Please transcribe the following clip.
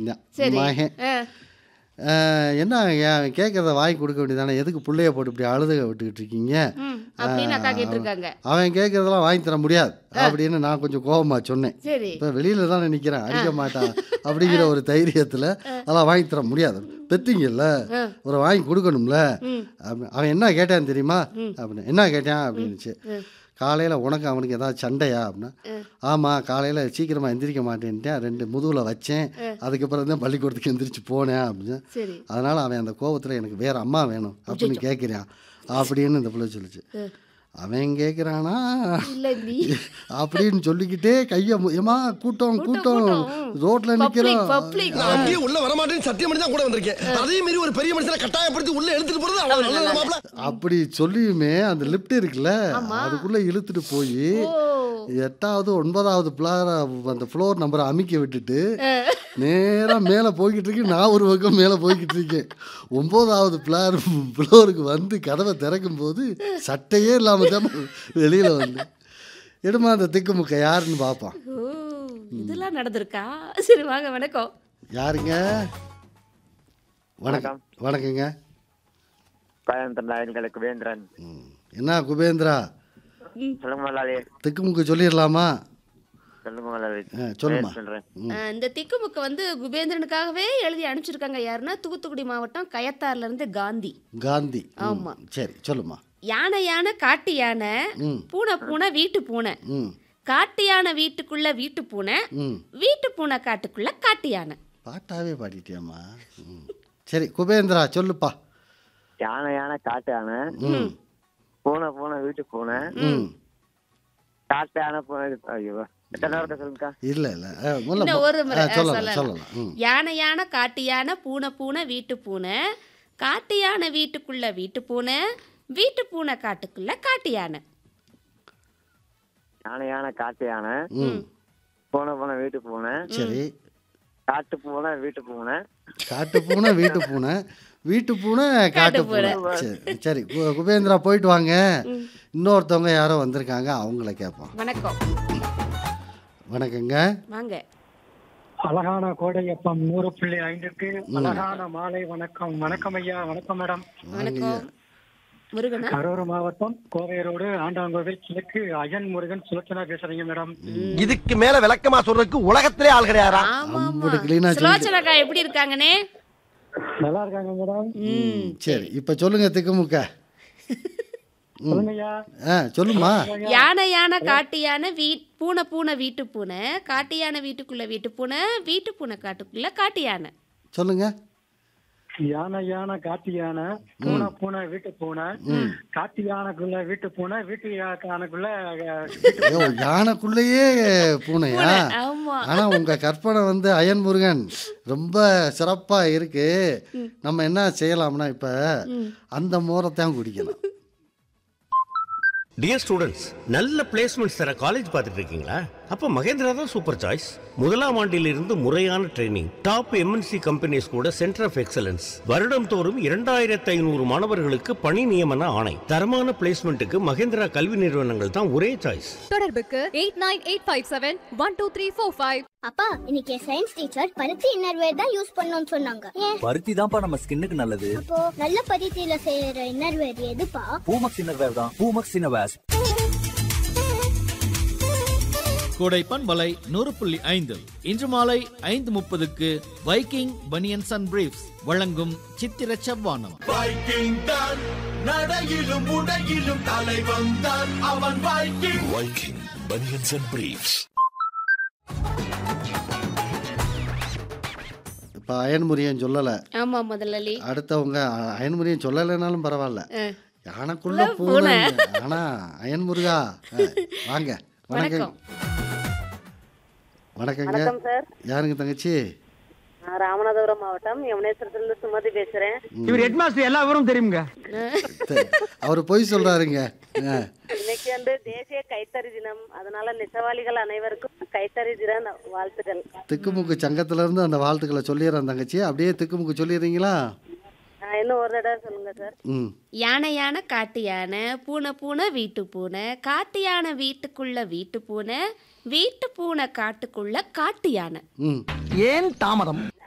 வந்தேன் சரி மகன் ஆ, அஹ், என்ன ஏன் கேட்குறத வாங்கி கொடுக்க வேண்டியதானே எதுக்கு பிள்ளைய போட்டு இப்படி அழுதுக விட்டுக்கிட்டு இருக்கீங்க ம் அப்படின்னு அக்கா கேட்டிருக்காங்க அவன் கேட்குறதெல்லாம் வாங்கி தர முடியாது அப்படின்னு நான் கொஞ்சம் கோபமாக சொன்னேன் சரி இப்போ வெளியில தானே நிற்கிறேன் அடிக்க மாட்டான் அப்படிங்கிற ஒரு தைரியத்தில் அதெல்லாம் வாங்கி தர முடியாது பெத்திங்கல்ல ஆ. ஒரு வாங்கி கொடுக்கணும்ல ம் அப்படி- அவன் என்ன கேட்டான் தெரியுமா அப்படின்னு என்ன கேட்டான் அப்படின்னுச்சு ம். காலையில் உனக்கு அவனுக்கு ஏதாவது சண்டையா அப்படின்னா ஆமாம் காலையில் சீக்கிரமாக எந்திரிக்க மாட்டேன்ட்டேன் ரெண்டு முதுகில் வச்சேன் அதுக்கப்புறம் தான் பள்ளிக்கூடத்துக்கு எந்திரிச்சு போனேன் அப்படின்னு சரி அதனால் அவன் அந்த கோவத்தில் எனக்கு வேற அம்மா வேணும் அப்படின்னு கேட்குறான் அப்படின்னு இந்த பிள்ளை சொல்லுச்சு அவன் கேட்குறானா இல்ல நீ அப்படின்னு சொல்லிக்கிட்டே கையை ஏமா கூட்டம் கூட்டம் ரோட்ல பப்ளிக் நிக்கிறோம் பப்ளிக் நான் அப்படியே உள்ள வரமாட்டேன்னு சத்தியம் பண்ணி தான் கூட வந்திருக்கேன் அதே மாதிரி ஒரு பெரிய மனுஷனை கட்டாயப்படுத்தி உள்ள எடுத்துட்டு போறது அவ்வளவு நல்லது மாப்பிள அப்படி சொல்லியுமே அந்த லிஃப்ட் இருக்குல்ல அதுக்குள்ள இழுத்துட்டு போய் ஓ எட்டாவது ஒன்பதாவது ஃப்ளார் அந்த ஃப்ளோர் நம்பரை அமுக்கி விட்டுட்டு நேரா மேலே போய்கிட்டு இருக்கு நான் ஒரு பக்கம் மேலே போய்கிட்டு இருக்கேன் ஒன்பதாவது ஃப்ளார் ஃப்ளோருக்கு வந்து கதவை திறக்கும் போது சட்டையே இல்லாமல் தான் வெளியில் வந்து எடுமா அந்த திக்குமுக்க யாருன்னு பார்ப்பான் ஓ இதெல்லாம் நடந்திருக்கா சரி வாங்க வணக்கம் யாருங்க வணக்கம் வணக்கங்க கோயம்புத்தூர் நாயன்களுக்கு வேந்திரன் ம். என்ன குபேந்திரா சொல்லுங்க முதலாளி திக்குமுக்கு சொல்லிடலாமா சொல்லுங்க முதலாளி ஆ, சொல்லுமா சொல்றேன் அஹ், இந்த திக்குமுக்கு வந்து குபேந்திரனுக்காகவே எழுதி அனுப்பிச்சிருக்காங்க யாருன்னா தூத்துக்குடி மாவட்டம் கயத்தாறுல இருந்து காந்தி காந்தி ம். ஆமா. சரி சொல்லுமா யானை யானை காட்டு யானை ம் பூனை பூனை வீட்டு பூனை ம் காட்டு யானை வீட்டுக்குள்ள வீட்டு பூனை ம் வீட்டு பூனை காட்டுக்குள்ள காட்டு யானை பாட்டாவே பாடிட்டியாம்மா ம் சரி குபேந்திரா சொல்லுப்பா யானை யானை காட்டு யானை ம் பூனை பூனை வீட்டு பூனை ம் காட்டு யானை பூனை ஐயோ எத்தனை நேரத்தை சொல்லுங்கக்கா இல்லை இல்லை முதல்ல இன்னும் ஒரு முறை, ஆ, ஆ, சொல்லலாம் சொல்லலாம். சொல்லலாம் ம் யானை யானை காட்டு யானை பூனை பூனை வீட்டு பூனை காட்டு யானை வீட்டுக்குள்ள வீட்டு பூனை வீட்டு பூனை காட்டுக்குள்ள காட்டு யானை யானை யானை காட்டு யானை ம் பூனை பூனை வீட்டு பூனை சரி காட்டு பூனை வீட்டு பூனை காட்டு பூனை வீட்டு பூனை வீட்டு பூனை காட்டு பூனை சரி சரி கு- குபேந்திரா போயிட்டு வாங்க இன்னொருத்தவங்க யாரோ வந்திருக்காங்க அவங்கள கேட்போம் வணக்கம் வணக்கங்க வாங்க அழகான கோடையப்பம் நூறு புள்ளி ஐந்துக்கு அழகான மாலை வணக்கம் வணக்கம் ஐயா வணக்கம் மேடம் வணக்கம் முருகனா கரூர் மாவட்டம் கோவை ரோடு ஆண்டாங்கோவில் கிழக்கு அயன் முருகன் சுலோச்சனா பேசுறீங்க மேடம் இதுக்கு மேல விளக்கமா சொல்றதுக்கு உலகத்திலே ஆள் கிடையாதா ஆமா அம்புட்டு clean-ஆ சொல்லி- சுலோச்சனாக்கா எப்படி இருக்காங்கண்ணே நல்லா இருக்காங்க மேடம் ம் சரி இப்போ சொல்லுங்க திக்குமுக்க சொல்லுங்க ஐயா ஆ சொல்லுமா யானை யானை காட்டு யானை வீ பூனை பூனை வீட்டு பூனை காட்டு யானை வீட்டுக்குள்ள வீட்டு பூனை வீட்டு பூனை காட்டுக்குள்ள காட்டு யானை சொல்லுங்க யானை யானை காட்டு யானை பூனை பூனை வீட்டு பூனை காட்டு யானைக்குள்ள வீட்டு பூனை வீட்டு யா- யானைக்குள்ள அஹ், வீட்டு ஐயோ யானைக்குள்ளேயே பூனையா ஆமா ஆனா உங்க கற்பனை வந்து அயன் முருகன் ரொம்ப சிறப்பா இருக்கு நம்ம என்ன செய்யலாம்னா இப்ப அந்த மோரத்தான் குடிக்கணும் டியர் ஸ்டூடெண்ட்ஸ் நல்ல பிளேஸ்மெண்ட்ஸ் தர காலேஜ் பார்த்துட்டு இருக்கீங்களா அப்போ மகேந்திரா தான் சூப்பர் சாய்ஸ் முதலாம் ஆண்டிலிருந்து முறையான ட்ரைனிங் டாப் எம்என்சி கம்பெனிஸ் கூட சென்டர் ஆஃப் எக்ஸலன்ஸ் வருடம் தோறும் இரண்டாயிரத்து ஐநூறு மாணவர்களுக்கு பணி நியமன ஆணை தரமான பிளேஸ்மெண்ட்டுக்கு மகேந்திரா கல்வி நிறுவனங்கள் தான் ஒரே சாய்ஸ் தொடர்புக்கு eight nine eight five seven one two three four five அப்பா இன்னைக்கு சயின்ஸ் டீச்சர் பருத்தி இன்னர்வேர் தான் யூஸ் பண்ணணும்னு சொன்னாங்க ஏன் பருத்தி தான்ப்பா நம்ம ஸ்கின்னுக்கு நல்லது அப்போ நல்ல பருத்தியில செய்யற இன்னர்வேர் எதுப்பா பூமக்ஸ் இன்னர்வேர் தான் பூமக்ஸ் இன்னர்வேர்ஸ் கோடை பண்பலை நூறு புள்ளி ஐந்து இன்று மாலை ஐந்து முப்பதுக்கு வைக்கிங் பனியன்ஸ் அண்ட் பிரீஃப்ஸ் வழங்கும் சித்திர செவ்வானம் வைக்கிங் தான் நடையிலும் உடையிலும் தலைவன் தான் அவன் Viking Viking banians and briefs இப்ப அயன் முருகன் சொல்லல ஆமா முதலாளி அடுத்தவங்க அ- அயன் முருகன் சொல்லலைனாலும் பரவாயில்ல யானைக்குள்ள உள்ள பூனை ஆனா அயன் முருகா ஆ, வாங்க வணக்கம் வணக்கம் வணக்கங்க யாருங்க தங்கச்சி நான் ராமநாதபுரம் மாவட்டம் யமுனேஸ்வரத்துல சுமதி பேசுறேன் இவர் ஹெட்மாஸ்டர் எல்லா விவரம் தெரியுங்க த- அவர் பொய் சொல்றாருங்க ஆ, இன்னைக்கு வந்து தேசிய கைத்தறி தினம் அதனால நெசவாளிகள் அனைவருக்கும் கைத்தறி தின வாழ்த்துக்கள் திக்குமுக்கு சங்கத்துல இருந்து அந்த வாழ்த்துக்களை சொல்லிடுறேன் தங்கச்சி அப்படியே திக்குமுக்கு சொல்லிடுறீங்களா ஆஹ் இன்னும் ஒரு தடவை சொல்லுங்க சார் ம் யானை யானை காட்டு யானை பூனை பூனை வீட்டு பூனை காட்டு யானை வீட்டுக்குள்ள வீட்டு பூனை வீட்டு பூனை காட்டுக்குள்ள காட்டு யானை ம் ஏன் தாமதம்